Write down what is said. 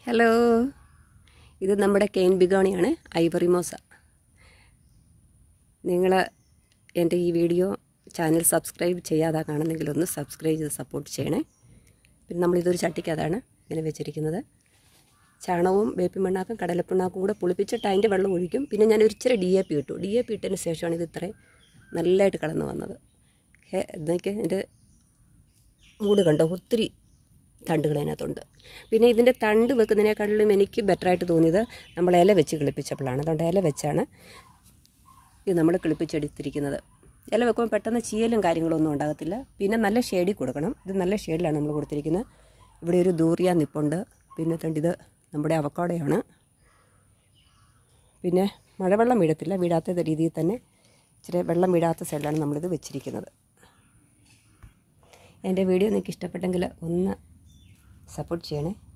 hello ഇത് നമ്മുടെ cane ബിഗോണിയാണ് Ivory Moosa നിങ്ങൾ എൻ്റെ ഈ വീഡിയോ ചാനൽ സബ്സ്ക്രൈബ് ചെയ്യാതെ കാണുന്നെങ്കിൽ ഒന്ന് സബ്സ്ക്രൈബ് ചെയ്ത് സപ്പോർട്ട് ചെയ്യണേ പിന്നെ നമ്മളിതൊരു ചട്ടിക്കതാണ് ഇങ്ങനെ വെച്ചിരിക്കുന്നത് ചാണകവും വേപ്പിൻ മണ്ണാക്കും കടലപ്പിണ്ണാക്കും കൂടെ പുളിപ്പിച്ചിട്ട് അതിൻ്റെ വെള്ളം ഒഴിക്കും പിന്നെ ഞാൻ ഒരു ഇച്ചിരി ഡി എ പി ഇട്ടു ഡി എ പി ഇട്ടതിന് ശേഷമാണ് ഇത് ഇത്രയും നല്ലതായിട്ട് കടന്നു വന്നത് ഹേ ഇതൊക്കെ എൻ്റെ മൂട് കണ്ടോ ഒത്തിരി തണ്ടുകൾ അതിനകത്തുണ്ട് പിന്നെ ഇതിൻ്റെ തണ്ട് വെക്കുന്നതിനേക്കാളിലും എനിക്ക് ബെറ്ററായിട്ട് തോന്നിയത് നമ്മൾ ഇല വെച്ച് കിളിപ്പിച്ചപ്പോഴാണ് അതുകൊണ്ട് ഇല വെച്ചാണ് ഇത് നമ്മൾ കിളിപ്പിച്ചെടുത്തിരിക്കുന്നത് ഇല വെക്കുമ്പോൾ പെട്ടെന്ന് ചീയലും കാര്യങ്ങളൊന്നും ഉണ്ടാകത്തില്ല പിന്നെ നല്ല ഷേഡിൽ കൊടുക്കണം ഇത് നല്ല ഷേഡിലാണ് നമ്മൾ കൊടുത്തിരിക്കുന്നത് ഇവിടെ ഒരു ദൂറിയ നിപ്പുണ്ട് പിന്നെ തണ്ടിത് നമ്മുടെ അവക്കാടയാണ് പിന്നെ മഴവെള്ളം വീഴത്തില്ല വീഴാത്ത രീതിയിൽ തന്നെ ഇച്ചിരി വെള്ളം വീഴാത്ത സൈഡിലാണ് നമ്മളിത് വെച്ചിരിക്കുന്നത് എൻ്റെ വീഡിയോ നിങ്ങൾക്ക് ഇഷ്ടപ്പെട്ടെങ്കിൽ ഒന്ന് സപ്പോർട്ട് ചെയ്യണേ